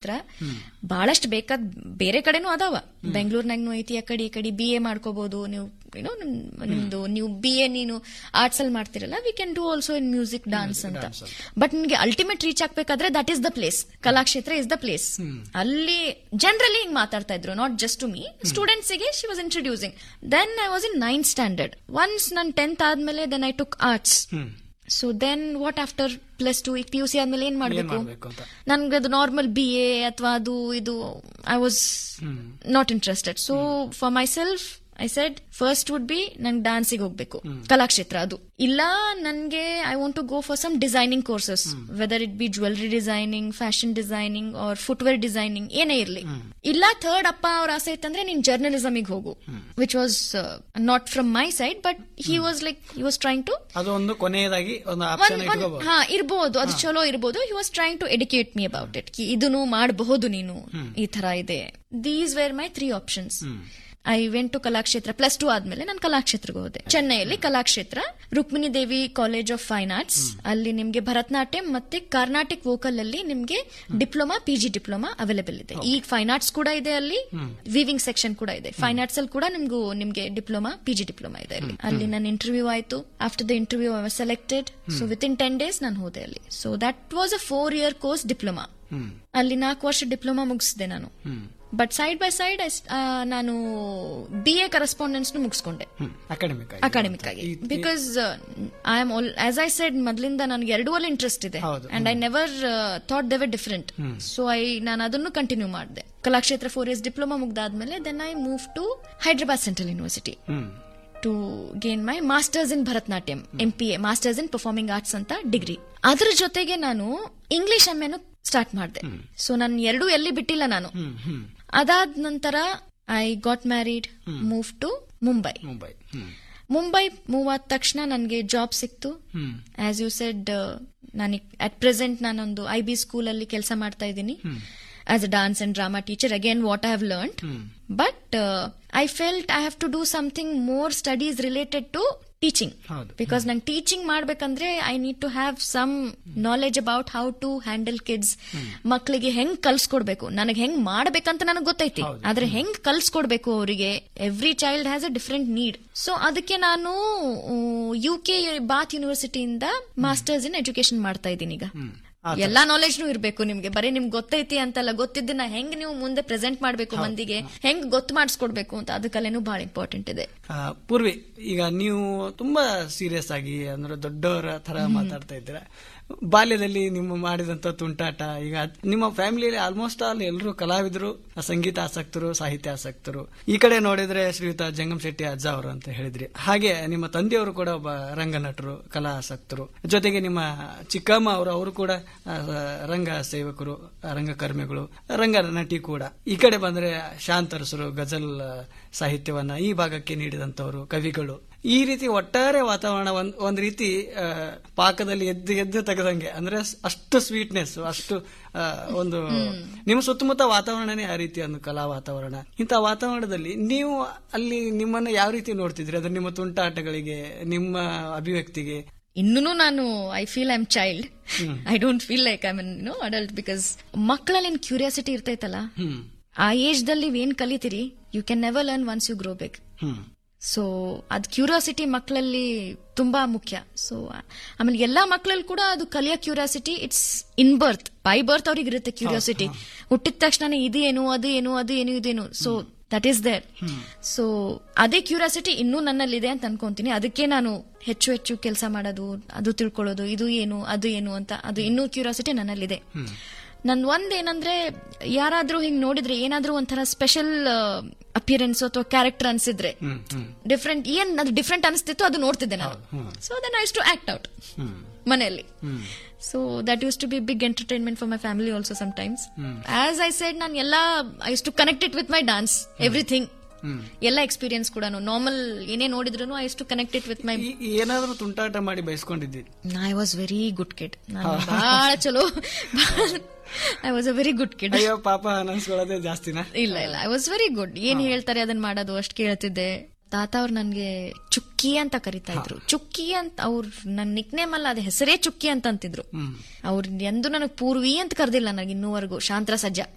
ಕಲಾಕ್ಷೇತ್ರ ಬಹಳಷ್ಟು ಬೇಕಾದ್ ಬೇರೆ ಕಡೆನೂ ಅದಾವ ಬೆಂಗಳೂರಿನಾಗ್ನು ಐತಿ ಆ ಕಡೆ ಈ ಕಡೆ ಬಿ ಎ ಮಾಡ್ಕೋಬಹುದು ನೀವು ಏನೋ ನಿಮ್ದು ನೀವು ಬಿ ಎ ನೀನು ಆರ್ಟ್ಸ್ ಅಲ್ಲಿ ಮಾಡ್ತಿರಲ್ಲ we can do also in music dance ಅಂತ ಬಟ್ ನಿಮ್ಗೆ ಅಲ್ಟಿಮೇಟ್ ರೀಚ್ ಆಗ್ಬೇಕಾದ್ರೆ that is the place Kalakshetra is the place ಅಲ್ಲಿ ಜನರಲಿ ಹಿಂಗ್ ಮಾತಾಡ್ತಾ ಇದ್ರು not just to me students ಗೆ she was introducing then I was in ninth standard once ನನ್ tenth ಆದ್ಮೇಲೆ then I took arts so then what after plus two ಈಗ P U C ಆದ್ಮೇಲೆ ಏನ್ ಮಾಡ್ಬೇಕು ಮಾಡ್ಬೇಕು ಅಂತ? ನನ್ಗೆ ಅದು ನಾರ್ಮಲ್ ಬಿ ಎ ಅಥವಾ ಅದು ಇದು I was not interested so for myself I said first would be ನಂಗೆ ಡ್ಯಾನ್ಸಿಗೆ ಹೋಗ್ಬೇಕು ಕಲಾಕ್ಷೇತ್ರ ಅದು ಇಲ್ಲ ನನ್ಗೆ I want to go for some designing courses whether it be jewellery designing fashion designing or footwear designing ಏನೇ ಇರ್ಲಿ ಇಲ್ಲ third ಅಪ್ಪ ಅವ್ರ ಆಸೆ ಇತ್ತಂದ್ರೆ ನೀನ್ ಜರ್ನಲಿಸಮಿಗೆ ಹೋಗು which was not from my side but he was like he was trying to ಅದು ಒಂದು ಕೊನೆಯದಾಗಿ ಒಂದು ಆಪ್ಷನ್ ಒಂದ್- ಒಂದ್- ಇಟ್ಕೋಬಹುದು ಹಾ ಇರ್ಬೋದು ಅದು ಚಲೋ ಇರ್ಬೋದು he was trying to educate me about it ಇದನ್ನು ಮಾಡಬಹುದು ನೀನು ಈ ತರ ಇದೆ these were my three options I went to Kalakshetra plus two ಆದ್ಮೇಲೆ ನಾನು ಕಲಾಕ್ಷೇತ್ರಕ್ಕೆ ಹೋದೆ ಚೆನ್ನೈಯಲ್ಲಿ Kalakshetra Rukmini Devi college of fine arts ಅಲ್ಲಿ ನಿಮ್ಗೆ ಭರತನಾಟ್ಯಂ ಮತ್ತೆ ಕರ್ನಾಟಿಕ್ ವೋಕಲ್ ಅಲ್ಲಿ ನಿಮ್ಗೆ diploma P G diploma available ಇದೆ ಈಗ ಫೈನ್ ಆರ್ಟ್ಸ್ ಕೂಡ ಇದೆ ಅಲ್ಲಿ ವಿವಿಂಗ್ ಸೆಕ್ಷನ್ ಕೂಡ ಇದೆ ಫೈನ್ ಆರ್ಟ್ಸ್ ಅಲ್ಲಿ ಕೂಡ ನಿಮ್ಗೂ ನಿಮ್ಗೆ ಡಿಪ್ಲೊಮಾ ಪಿ ಜಿ ಡಿಪ್ಲೊಮಾ ಇದೆ ಅಲ್ಲಿ ಅಲ್ಲಿ ನನ್ನ ಇಂಟರ್ವ್ಯೂ ಆಯ್ತು after the interview I selected so within ten days ನಾನು ಹೋದೆ ಅಲ್ಲಿ so that was a four year course diploma ಅಲ್ಲಿ ನಾಲ್ಕು ವರ್ಷ ಡಿಪ್ಲೊಮಾ ಮುಗಿಸಿದೆ ನಾನು ಬಟ್ ಸೈಡ್ ಬೈ ಸೈಡ್ ನಾನು ಬಿ ಎ ಕರೆಸ್ಪಾಂಡೆನ್ಸ್ ಮುಗಿಸ್ಕೊಂಡೆ ಅಕಾಡೆಮಿಕ್ ಅಕಾಡೆಮಿಕ್ ಆಗಿ because I am as I said ಮೊದಲಿಂದ ನನಗೆ ಎರಡೂ ಅಲ್ಲಿ ಇಂಟ್ರೆಸ್ಟ್ ಇದೆ ಹೌದು. And I never thought they were different so I ನಾನು ಅದನ್ನು ಕಂಟಿನ್ಯೂ ಮಾಡಿದೆ ಕಲಾಕ್ಷೇತ್ರ ಫೋರ್ ಇಯರ್ಸ್ ಡಿಪ್ಲೊಮಾ ಮುಗ್ದಾದ್ಮೇಲೆ then I move to Hyderabad central university hmm to gain my masters in Bharatanatyam M P A masters in performing arts ಅಂತ degree ಅದ್ರ ಜೊತೆಗೆ ನಾನು English M ಎನ್ನು start ಮಾಡಿದೆ ಸೊ ನಾನು ಎರಡೂ ಎಲ್ಲಿ ಬಿಟ್ಟಿಲ್ಲ ನಾನು ಹ್ಮ್ ಹ್ಮ್ ಅದಾದ ನಂತರ I got married move to Mumbai Mumbai hmm Mumbai move ಆದ ತಕ್ಷಣ ನನಗೆ ಜಾಬ್ ಸಿಕ್ತು ಹ್ಮ್ ಆಸ್ ಯು ಸೆಡ್ ನಾನು ಅಟ್ ಪ್ರೆಸೆಂಟ್ ನಾನೊಂದು ಐ ಬಿ ಸ್ಕೂಲ್ ಅಲ್ಲಿ ಕೆಲಸ ಮಾಡ್ತಾ ಇದ್ದೀನಿ as a dance and drama teacher again what I have learned but I felt I have to do something more studies related to teaching ಹೌದು. Because ನಂಗೆ teaching ಮಾಡ್ಬೇಕಂದ್ರೆ I need to have some knowledge about how to handle kids ಮಕ್ಕಳಿಗೆ ಹೆಂಗ್ ಕಲ್ಸ್ಕೊಡ್ಬೇಕು ನನಗೆ ಹೆಂಗ್ ಮಾಡ್ಬೇಕಂತ ನನಗೆ ಗೊತ್ತೈತಿ ಹೌದು. ಆದ್ರೆ ಹೆಂಗ್ ಕಲ್ಸ್ಕೊಡ್ಬೇಕು ಅವರಿಗೆ every child has a different need so ಅದಕ್ಕೆ ನಾನು ಯು ಕೆ ಬಾತ್ ಯೂನಿವರ್ಸಿಟಿಯಿಂದ ಮಾಸ್ಟರ್ಸ್ ಇನ್ ಎಜುಕೇಶನ್ ಮಾಡ್ತಾ ಇದ್ದೀನಿ ಈಗ ಎಲ್ಲಾ ನಾಲೆಜ್ನು ಇರ್ಬೇಕು ನಿಮ್ಗೆ ಬರೀ ನಿಮ್ಗೆ ಗೊತ್ತೈತಿ ಅಂತಲ್ಲ ಗೊತ್ತಿದ್ದನ್ನ ಹೆಂಗ್ ನೀವು ಮುಂದೆ ಪ್ರೆಸೆಂಟ್ ಮಾಡ್ಬೇಕು ಮಂದಿಗೆ ಹೆಂಗ್ ಗೊತ್ತು ಮಾಡಿಸ್ಕೊಡ್ಬೇಕು ಅಂತ ಅದಕ್ಕಲ್ಲೇನು ಬಹಳ ಇಂಪಾರ್ಟೆಂಟ್ ಇದೆ ಆ, ಪೂರ್ವಿ ಈಗ ನೀವು ತುಂಬಾ ಸೀರಿಯಸ್ ಆಗಿ ಅಂದ್ರೆ ದೊಡ್ಡವರ ತರ ಮಾತಾಡ್ತಾ ಇದ್ದೀರಾ ಬಾಲ್ಯದಲ್ಲಿ ನಿಮ್ಮ ಮಾಡಿದಂತ ತುಂಟಾಟ ಈಗ ನಿಮ್ಮ ಫ್ಯಾಮಿಲಿಯಲ್ಲಿ ಆಲ್ಮೋಸ್ಟ್ ಆಲ್ ಎಲ್ಲರೂ ಕಲಾವಿದರು ಸಂಗೀತ ಆಸಕ್ತರು ಸಾಹಿತ್ಯ ಆಸಕ್ತರು ಈ ಕಡೆ ನೋಡಿದ್ರೆ ಶ್ರೀಯುತ ಜಂಗಮ್ ಶೆಟ್ಟಿ ಅಜ್ಜ ಅವರು ಅಂತ ಹೇಳಿದ್ರಿ ಹಾಗೆ ನಿಮ್ಮ ತಂದೆಯವರು ಕೂಡ ಒಬ್ಬ ರಂಗನಟರು ಕಲಾ ಆಸಕ್ತರು ಜೊತೆಗೆ ನಿಮ್ಮ ಚಿಕ್ಕಮ್ಮ ಅವರು ಅವರು ಕೂಡ ಆ, ರಂಗ ಸೇವಕರು ರಂಗಕರ್ಮಿಗಳು ರಂಗ ನಟಿ ಕೂಡ ಈ ಕಡೆ ಬಂದ್ರೆ ಶಾಂತರಸರು ಗಜಲ್ ಆ, ಸಾಹಿತ್ಯವನ್ನ ಈ ಭಾಗಕ್ಕೆ ನೀಡಿದಂತವರು ಕವಿಗಳು ಈ ರೀತಿ ಒಟ್ಟಾರೆ ವಾತಾವರಣ ಒಂದ್ ಒಂದ್ ರೀತಿ ಆ, ಪಾಕದಲ್ಲಿ ಎದ್ದು ಎದ್ದು ತೆಗೆದಂಗೆ ಅಂದ್ರೆ ಸ್- ಅಷ್ಟು ಸ್ವೀಟ್ನೆಸ್ ಅಷ್ಟು ಆ, ಒಂದು ನಿಮ್ಮ ಸುತ್ತಮುತ್ತ ವಾತಾವರಣನೇ ಆ ರೀತಿ ಒಂದು ಕಲಾ ವಾತಾವರಣ ಇಂಥ ವಾತಾವರಣದಲ್ಲಿ ನೀವು ಅಲ್ಲಿ ನಿಮ್ಮನ್ನ ಯಾವ ರೀತಿ ನೋಡ್ತಿದ್ರಿ ಅಂದ್ರೆ ನಿಮ್ಮ ತುಂಟಾಟಗಳಿಗೆ ನಿಮ್ಮ ಅಭಿವ್ಯಕ್ತಿಗೆ ಇನ್ನೂ ನಾನು I feel I am child I don't feel like I mean no adult because ಮಕ್ಕಳಲ್ಲಿ ಏನ್ ಕ್ಯೂರಿಯಾಸಿಟಿ ಇರ್ತೈತಲ್ಲ ಹ್ಮ್ ಆ ಏಜ್ ದಲ್ಲಿ ನೀವ್ ಏನ್ ಕಲಿತೀರಿ you can never learn once you grow big hmm so ಅದ್ ಕ್ಯೂರಿಯಾಸಿಟಿ ಮಕ್ಕಳಲ್ಲಿ ತುಂಬಾ ಮುಖ್ಯ ಸೊ ಆಮೇಲೆ ಎಲ್ಲಾ ಮಕ್ಕಳಲ್ಲಿ ಕೂಡ ಅದು ಕಲಿಯೋ curiosity it's in birth by birth ಅವ್ರಿಗೆ ಇರುತ್ತೆ ಕ್ಯೂರಿಯಾಸಿಟಿ ಹುಟ್ಟಿದ ತಕ್ಷಣ ಇದು ಏನು ಅದು ಏನು ಅದು ಏನು ಇದೇನು so that is there so ಅದೇ ಕ್ಯೂರಿಯಾಸಿಟಿ ಇನ್ನೂ ನನ್ನಲ್ಲಿದೆ ಅಂತ ಅನ್ಕೊಂತೀನಿ ಅದಕ್ಕೆ ನಾನು ಹೆಚ್ಚು ಹೆಚ್ಚು ಕೆಲಸ ಮಾಡೋದು ಅದು ತಿಳ್ಕೊಳ್ಳೋದು ಇದು ಏನು ಅದು ಏನು ಅಂತ ಅದು ಇನ್ನೂ ಕ್ಯೂರಿಯಾಸಿಟಿ ನನ್ನಲ್ಲಿದೆ ನನ್ ಒಂದ್ ಏನಂದ್ರೆ ಯಾರಾದ್ರೂ ಹಿಂಗ್ ನೋಡಿದ್ರೆ ಏನಾದ್ರೂ ಒಂಥರ ಸ್ಪೆಷಲ್ ಅಪಿಯರೆನ್ಸ್ ಅಥವಾ ಕ್ಯಾರೆಕ್ಟರ್ ಅನ್ಸಿದ್ರೆ ಹ್ಮ್ ಹ್ಮ್ ಡಿಫ್ರೆಂಟ್ ಏನ್ ಅದು ಡಿಫ್ರೆಂಟ್ ಅನಿಸ್ತಿತ್ತು ಅದು ನೋಡ್ತಿದ್ದೆ ನಾನು so then I used to act out ಮನೆಯಲ್ಲಿ so that use to be big entertainment for my family also ಸಮ್ ಟೈಮ್ಸ್ ಆಸ್ ಐ ಸೆಡ್ ನಾನು ಎಲ್ಲ I to connect it with my dance everything ಎಲ್ಲ ಎಕ್ಸ್ಪೀರಿಯನ್ಸ್ ಕೂಡ ನಾರ್ಮಲ್ ಏನೇ ನೋಡಿದ್ರು I to connect it with my ಈ- ಈ ಏನಾದ್ರೂ ತುಂಟಾಟ ಮಾಡಿ ಬಯಸ್ಕೊಂಡಿದ್ದೀರಿ I was very good kid ನಾನು ಬಹಳ ಚಲೋ I was a very good kid ಅಯ್ಯೋ ಪಾಪ ಅನ್ಸ್ಕೊಳ್ಳೋದೇ ಜಾಸ್ತಿನಾ ಇಲ್ಲ ಇಲ್ಲ ಐ ವಾಸ್ ವೆರಿ ಗುಡ್ ಏನ್ ಹೇಳ್ತಾರೆ ಅದನ್ನ ಮಾಡೋದು ಅಷ್ಟು ಕೇಳ್ತಿದ್ದೆ ತಾತ ಅವ್ರು ನನ್ಗೆ ಚುಕ್ಕಿ ಅಂತ ಕರಿತಾ ಇದ್ರು ಚುಕ್ಕಿ ಅಂತ ಅವ್ರ ನನ್ ನಿಕ್ ನೇಮ್ ಅಲ್ಲ ಅದ ಹೆಸರೇ ಚುಕ್ಕಿ ಅಂತ ಅಂತಿದ್ರು ಅವ್ರು ಎಂದು ನನಗ್ ಪೂರ್ವಿ ಅಂತ ಕರೆದಿಲ್ಲ ನನಗೆ ಇನ್ನೂವರೆಗೂ ಶಾಂತರ ಸಜ್ಜ